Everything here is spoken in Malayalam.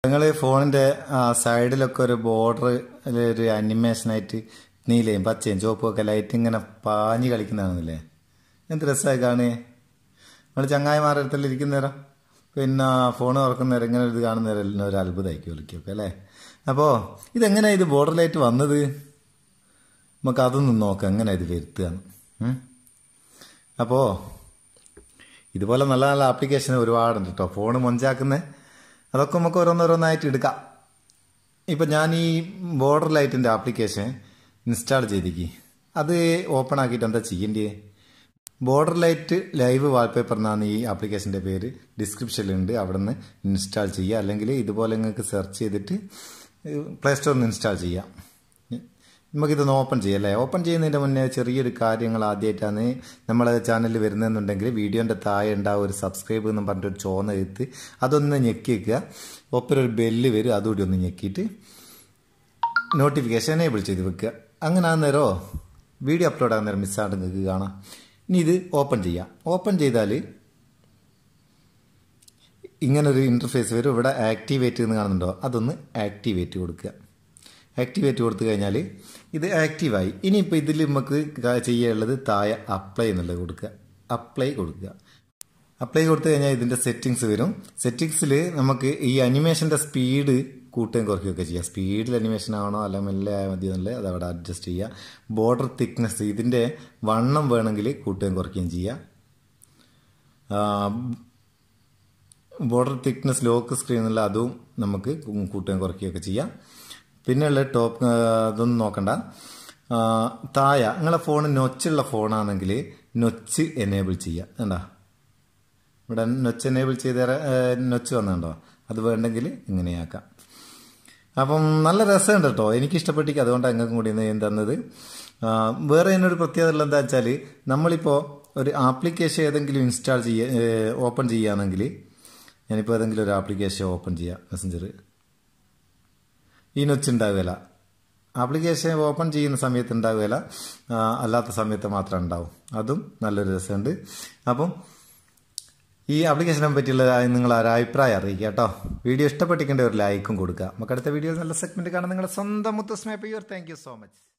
നിങ്ങൾ ഫോണിന്റെ ആ, സൈഡിലൊക്കെ ഒരു ബോർഡർ ഒരു അനിമേഷനായിട്ട് നീലയും പച്ചയും ചുവപ്പും ഒക്കെ ലൈറ്റ് ഇങ്ങനെ പാഞ്ഞ് കളിക്കുന്നതാണെന്നില്ലേ എന്ത് രസമായി കാണുകയെ നമ്മൾ ചങ്ങായിമാരുടെ ഇരിക്കുന്നേരം പിന്നെ ഫോൺ തുറക്കുന്നേരം ഇങ്ങനെ ഇത് കാണുന്നേരം ഒരു അത്ഭുതമായിരിക്കും വിളിക്കൊക്കെ അല്ലേ അപ്പോൾ ഇതെങ്ങനെയാണ് ഇത് ബോർഡർ ലൈറ്റ് വന്നത് നമുക്ക് അതൊന്നും നോക്കാം എങ്ങനെ ഇത് വരുത്തുകയാണ് ഉം. അപ്പോൾ ഇതുപോലെ നല്ല നല്ല ആപ്ലിക്കേഷൻ ഒരുപാടുണ്ട് കേട്ടോ ഫോൺ മൊഞ്ചാക്കുന്ന അതൊക്കെ നമുക്ക് ഓരോന്നോരോന്നായിട്ട് എടുക്കാം ഇപ്പം ഞാൻ ഈ ബോർഡർ ലൈറ്റിൻ്റെ ആപ്ലിക്കേഷൻ ഇൻസ്റ്റാൾ ചെയ്തിക്ക് അത് ഓപ്പൺ ആക്കിയിട്ട് എന്താ ചെയ്യേണ്ടത് ബോർഡർ ലൈറ്റ് ലൈവ് വാൾപേപ്പർ എന്നാണ് ഈ ആപ്ലിക്കേഷൻ്റെ പേര് ഡിസ്ക്രിപ്ഷനിലുണ്ട് അവിടെ നിന്ന് ഇൻസ്റ്റാൾ ചെയ്യുക അല്ലെങ്കിൽ ഇതുപോലെ നിങ്ങൾക്ക് സെർച്ച് ചെയ്തിട്ട് പ്ലേ സ്റ്റോറിൽ നിന്ന് ഇൻസ്റ്റാൾ ചെയ്യാം നമുക്കിതൊന്ന് ഓപ്പൺ ചെയ്യാം അല്ലേ ഓപ്പൺ ചെയ്യുന്നതിൻ്റെ മുന്നേ ചെറിയൊരു കാര്യങ്ങൾ ആദ്യമായിട്ടാണ് നമ്മളെ ചാനലിൽ വരുന്നതെന്നുണ്ടെങ്കിൽ വീഡിയോൻ്റെ താഴെ ഉണ്ടാവും ഒരു സബ്സ്ക്രൈബ് എന്ന് പറഞ്ഞിട്ട് ചോന്ന എഴുത്ത് അതൊന്ന് ഞെക്കി വെക്കുക ഒപ്പം ഒരു ബെല്ല് വരും അതുകൂടി ഒന്ന് ഞെക്കിയിട്ട് നോട്ടിഫിക്കേഷൻ എനേബിൾ ചെയ്ത് വെക്കുക അങ്ങനെ ആകുന്നേരോ വീഡിയോ അപ്ലോഡ് ആകുന്നേരം മിസ്സായിട്ട് നിങ്ങൾക്ക് കാണാം ഇനി ഇത് ഓപ്പൺ ചെയ്യാം ഓപ്പൺ ചെയ്താൽ ഇങ്ങനൊരു ഇൻ്റർഫേസ് വരും ഇവിടെ ആക്ടിവേറ്റ് എന്ന് കാണുന്നുണ്ടോ അതൊന്ന് ആക്ടിവേറ്റ് കൊടുക്കുക ആക്ടിവേറ്റ് കൊടുത്തു കഴിഞ്ഞാൽ ഇത് ആക്റ്റീവായി ഇനിയിപ്പോൾ ഇതിൽ നമുക്ക് ക- ചെയ്യാനുള്ളത് താഴെ അപ്ലൈ എന്നുള്ളത് കൊടുക്കുക അപ്ലൈ കൊടുക്കുക അപ്ലൈ കൊടുത്തു കഴിഞ്ഞാൽ ഇതിൻ്റെ സെറ്റിങ്സ് വരും സെറ്റിങ്സിൽ നമുക്ക് ഈ അനിമേഷൻ്റെ സ്പീഡ് കൂട്ടുകയും കുറയ്ക്കുകയൊക്കെ ചെയ്യാം സ്പീഡിൽ അനിമേഷൻ ആണോ അല്ല മെല്ലെ ആയാൽ മതി എന്നുള്ളത് അത് അവിടെ അഡ്ജസ്റ്റ് ചെയ്യുക ബോർഡർ തിക്നെസ് ഇതിൻ്റെ വണ്ണം വേണമെങ്കിൽ കൂട്ടുകയും കുറയ്ക്കുകയും ചെയ്യാം ബോർഡർ തിക്നെസ് ലോക്ക് സ്ക്രീൻ എന്നുള്ള അതും നമുക്ക് കൂട്ടുകയും കുറയ്ക്കുകയൊക്കെ ചെയ്യാം പിന്നെയുള്ള ടോപ്പ് അതൊന്നും നോക്കണ്ട ആ, താഴെ നിങ്ങളെ ഫോൺ നൊച്ചുള്ള ഫോണാണെങ്കിൽ നൊച്ച് എനേബിൾ ചെയ്യുക കണ്ടാ ഇവിടെ നൊച്ച് എനേബിൾ ചെയ്ത നൊച്ച് വന്നുണ്ടോ അത് വേണ്ടെങ്കിൽ ഇങ്ങനെയാക്കാം അപ്പം നല്ല രസമുണ്ട് കേട്ടോ എനിക്ക് ഇഷ്ടപ്പെട്ടിക്ക് അതുകൊണ്ടാണ് ഞങ്ങൾക്കും കൂടി ഇന്ന് ഞാൻ തന്നത് ആ, വേറെ എന്നൊരു പ്രത്യേകത ഉള്ളത് എന്താ വെച്ചാൽ നമ്മളിപ്പോൾ ഒരു ആപ്ലിക്കേഷൻ ഏതെങ്കിലും ഇൻസ്റ്റാൾ ചെയ്യുക ഓപ്പൺ ചെയ്യുകയാണെങ്കിൽ ഞാനിപ്പോൾ ഏതെങ്കിലും ഒരു ആപ്ലിക്കേഷൻ ഓപ്പൺ ചെയ്യാം മെസ്സഞ്ചർ ഈ നൊച്ച് ഉണ്ടാവുകയില്ല ആപ്ലിക്കേഷൻ ഓപ്പൺ ചെയ്യുന്ന സമയത്ത് ഉണ്ടാവുകയില്ല ആ, അല്ലാത്ത സമയത്ത് മാത്രം ഉണ്ടാവും അതും നല്ലൊരു രസമുണ്ട് അപ്പം ഈ ആപ്ലിക്കേഷനെ പറ്റിയുള്ള നിങ്ങൾ ഒരു അഭിപ്രായം അറിയിക്കുക കേട്ടോ വീഡിയോ ഇഷ്ടപ്പെട്ടിക്കേണ്ട ഒരു ലൈക്കും കൊടുക്കുക നമുക്ക് അടുത്ത വീഡിയോയിൽ നല്ല സെഗ്മെന്റ് കാണാൻ നിങ്ങളുടെ സ്വന്തം മുത്തസ്മയ pure thank you so much